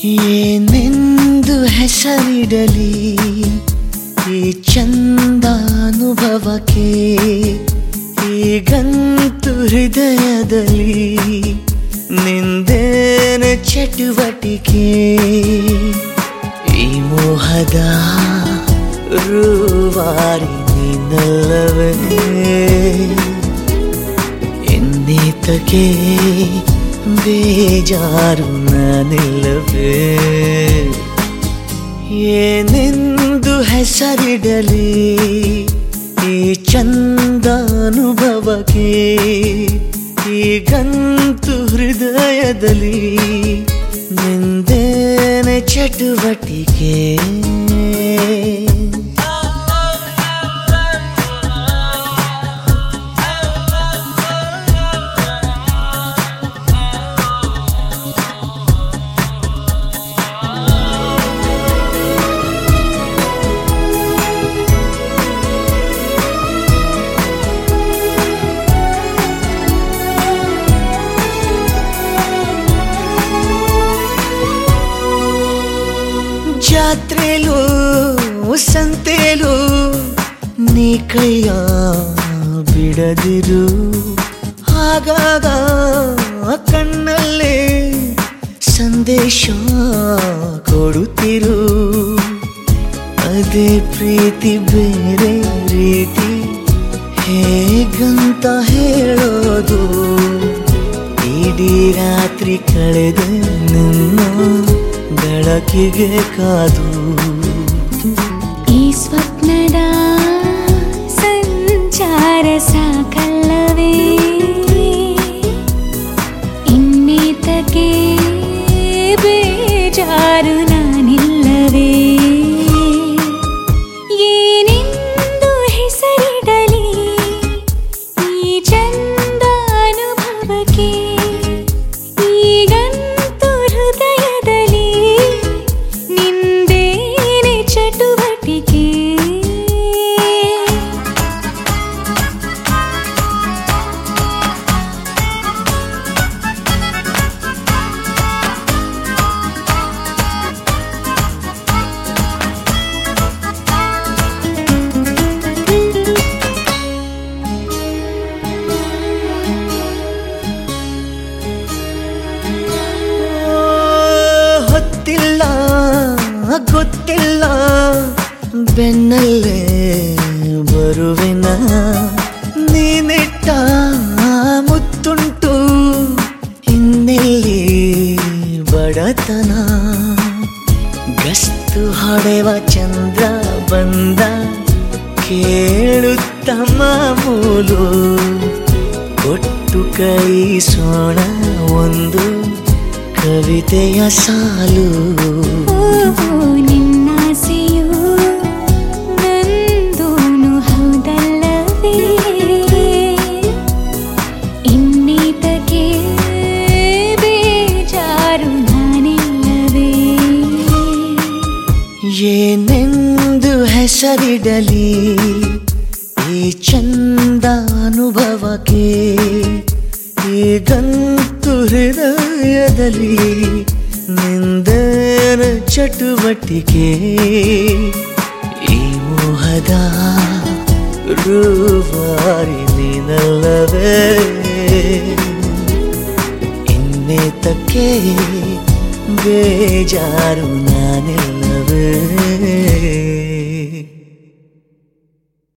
ಏನೆಂದು ಹೆಸರಿಡಲಿ ಈ ಚಂದಾನುಭವಕ್ಕೆ ಈಗಂತೂ ಹೃದಯದಲ್ಲಿ ನಿಂದೇನ ಚಟುವಟಿಕೆ ಈ ಮೋಹದ ರೂವಾರಿ ನೀನಲ್ಲವೇ ಎನ್ನೇತಕ್ಕೆ ಬೇಜಾರು ನಾನಿಲ್ಲವೇ ಏನೆಂದು ಹೆಸರಿಡಲಿ ಈ ಚಂದಾನುಭವಕ್ಕೆ ಈಗಂತೂ ಹೃದಯದಲ್ಲಿ ನಿಂದೇನೆ ಚಟುವಟಿಕೆ ಜಾತ್ರೆಲು ಸಂತೆಲು ನೀ ಕೈಯ ಬಿಡದಿರು ಆಗಾಗ ಕಣ್ಣಲ್ಲೇ ಸಂದೇಶ ಕೊಡುತ್ತಿರು ಅದೇ ಪ್ರೀತಿ ಬೇರೆ ರೀತಿ ಹೇಗಂತ ಹೇಳೋದು ಇಡೀ ರಾತ್ರಿ ಕಳೆದ ನಿನ್ನ ಬೆಳಕಿಗೆ ಕಾದು ಈ ಸ್ವಪ್ನದ ಸಂಚಾರ ಸಾಕಲ್ಲವೇ ಇನ್ನೀತಕ್ಕೆ ಬೇಜಾರು ನಾನಿಲ್ಲವೇ ಏನೆಂದು ಹೆಸರಿಡಲಿ ಈ ಚಂದ ಅನುಭವಕ್ಕೆ ಈಗಂತೂ ಹೃದಯದಲ್ಲಿ ನಿಂದೇನೆ ಚಟುವಟಿಕೆ ಹೊತ್ತಿಲ್ಲ ಗೊತ್ತಿಲ್ಲ ಬೆನ್ನಲ್ಲೇ ಬರುವೆನ ನೀನಿಟ್ಟ ಮುತ್ತುಂಟು ಇನ್ನೆಲ್ಲಿ ಬಡತನ ಗಸ್ತು ಹೊಡೆವ ಚಂದ್ರ ಬಂದ ಕೇಳುತ್ತ ಮಾಮೂಲು ಕೊಟ್ಟು ಕೈಸೋಣ ಒಂದು ಕವಿತೆಯ ಸಾಲು ಓಹೋ ನಿನ್ನಾಸೆಯು ನಂದೂನು ಹೌದಲ್ಲವೇ ಇನ್ನೀತಕ್ಕೆ ಬೇಜಾರು ನಾನಿಲ್ಲವೇ ಏನೆಂದು ಹೆಸರಿಡಲಿ ಈ ಚಂದಾನುಭವಕ್ಕೆ ಈಗಂತೂ ಹೃದಯದಲ್ಲಿ ನಿಂದನ ಚಟುವಟಿಕೆ ಈ ಮೋಹದ ರೂವಾರಿ ನೀನಲ್ಲವೇ ಇನ್ನೇತಕ್ಕೆ ಬೇಜಾರು ನಾನಿಲ್ಲವೇ